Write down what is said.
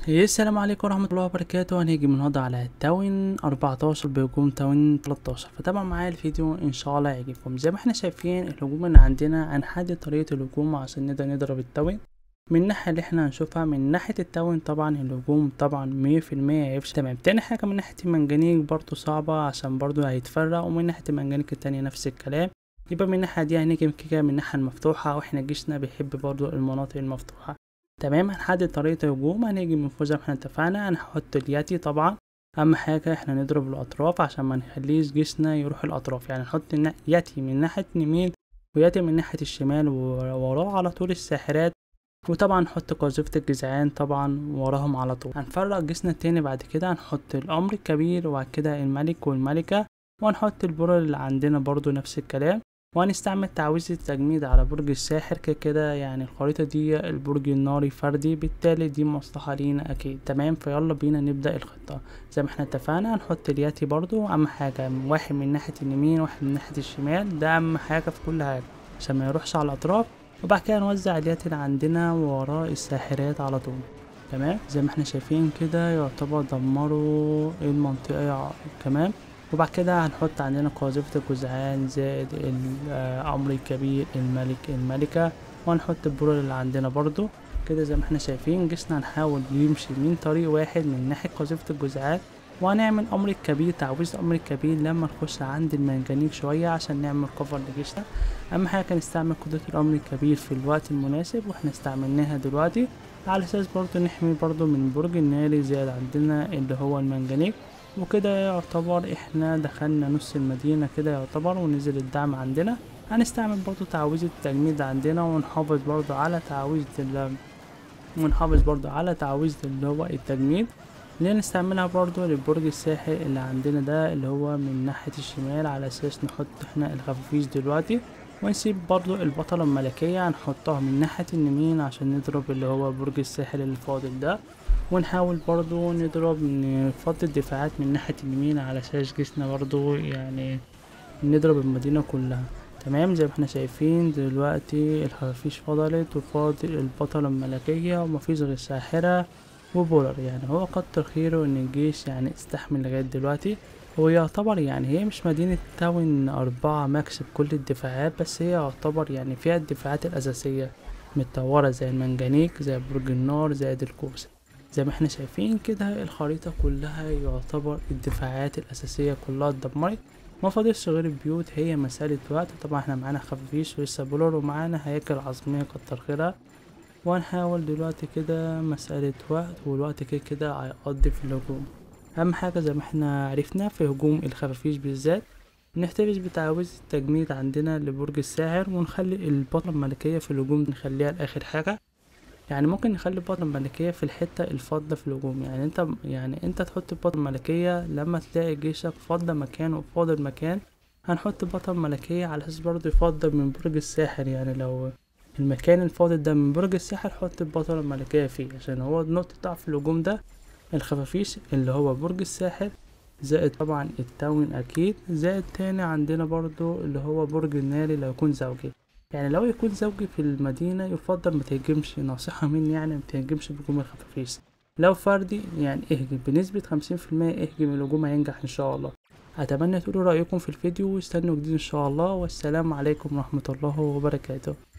يا السلام عليكم ورحمة الله وبركاته هنيجي النهاردة على تاون 14 بهجوم تاون 13 فتابعوا معايا الفيديو ان شاء الله يعجبكم زي ما احنا شايفين الهجوم اللي عندنا هنحدد طريقة الهجوم عشان نقدر نضرب التاون من الناحية اللي احنا هنشوفها من ناحية التاون طبعا الهجوم طبعا مية في المية هيفشل تمام تاني حاجة من ناحية المنجنيق برضو صعبة عشان برضو هيتفرق ومن ناحية المنجنيق التانية نفس الكلام يبقى من الناحية دي هنيجي كده من الناحية المفتوحة واحنا جيشنا بيحب برضو المناطق المفتوحة تمام هنحدد طريقة الهجوم هنيجي من فوق زي ما احنا اتفقنا هنحط الياتي طبعا اهم حاجة احنا نضرب الاطراف عشان ما نخليش جسمنا يروح الاطراف يعني نحط ياتي من ناحية اليمين وياتي من ناحية الشمال ووراه على طول الساحرات وطبعا نحط قاذفة الجزعان طبعا وراهم على طول هنفرق جسمنا التاني بعد كده هنحط الامر الكبير وبعد كده الملك والملكة وهنحط البرر اللي عندنا برضو نفس الكلام وهنستعمل تعويذة التجميد على برج الساحر كده كده يعني الخريطة دي البرج الناري فردي بالتالي دي مصلحة لينا أكيد تمام فيلا بينا نبدأ الخطة زي ما احنا اتفقنا هنحط الياتي برضو أهم حاجة واحد من ناحية اليمين واحد من ناحية الشمال ده أهم حاجة في كل حاجة عشان ما يروحش على الأطراف وبعد كده نوزع الياتي اللي عندنا وراء الساحرات على طول تمام زي ما احنا شايفين كده يعتبر دمروا المنطقة تمام وبعد كده هنحط عندنا قاذفة الجزعان زائد الأمر الكبير الملك الملكة وهنحط البرور اللي عندنا برضو كده زي ما احنا شايفين جسنا هنحاول يمشي من طريق واحد من ناحية قاذفة الجزعان وهنعمل أمر الكبير تعويذ أمر الكبير لما نخش عند المنجنيق شوية عشان نعمل كفر لجيشنا أهم حاجة نستعمل قدرة الأمر الكبير في الوقت المناسب واحنا استعملناها دلوقتي على أساس برضو نحمي برضو من برج الناري زائد عندنا اللي هو المنجنيق وكده يعتبر احنا دخلنا نص المدينة كده يعتبر ونزل الدعم عندنا هنستعمل برضو تعويذة التجميد عندنا ونحافظ برضو على تعويذة ونحافظ برضو على تعويذة اللي هو التجميد اللي نستعملها برضو للبرج الساحر اللي عندنا ده اللي هو من ناحية الشمال على اساس نحط احنا الخفافيش دلوقتي ونسيب برضو البطلة الملكية هنحطها من ناحية اليمين عشان نضرب اللي هو برج الساحل اللي فاضل ده ونحاول برضو نضرب نفضي الدفاعات من ناحية اليمين على اساس جسنا برضو يعني نضرب المدينة كلها تمام زي ما احنا شايفين دلوقتي الخفافيش فضلت وفاضل البطلة الملكية ومفيش غير ساحرة وبولر يعني هو كتر خيره ان الجيش يعني استحمل لغاية دلوقتي هو يعتبر يعني هي مش مدينة تاون أربعة ماكس بكل الدفاعات بس هي يعتبر يعني فيها الدفاعات الأساسية متطورة زي المنجنيق زي برج النار زائد الكوسة زي ما احنا شايفين كده الخريطة كلها يعتبر الدفاعات الأساسية كلها اتدمرت ما فاضلش غير البيوت هي مسألة وقت طبعا احنا معانا خفافيش ولسه بولر ومعانا هياكل عظمية كتر خيرها وهنحاول دلوقتي كده مسألة وقت والوقت كده كده هيقضي في الهجوم أهم حاجة زي ما احنا عرفنا في هجوم الخفافيش بالذات نحتفظ بتعويذ التجميد عندنا لبرج الساحر ونخلي البطلة الملكية في الهجوم نخليها لآخر حاجة يعني ممكن نخلي البطلة الملكية في الحتة الفاضلة في الهجوم يعني انت يعني انت تحط البطلة الملكية لما تلاقي جيشك فاضل مكان وفاضل مكان هنحط بطلة ملكية على اساس برضه يفضل من برج الساحر يعني لو المكان الفاضل ده من برج الساحر حط البطلة الملكية فيه عشان هو نقطة ضعف الهجوم ده الخفافيش اللي هو برج الساحر زائد طبعا التاون اكيد زائد تاني عندنا برضو اللي هو برج الناري لو يكون زوجي يعني لو يكون زوجي في المدينة يفضل ما تهجمش نصيحة مني يعني ما تهجمش بهجوم الخفافيش لو فردي يعني اهجم بنسبة خمسين في المية اهجم الهجوم هينجح ان شاء الله اتمنى تقولوا رأيكم في الفيديو واستنوا جديد ان شاء الله والسلام عليكم ورحمة الله وبركاته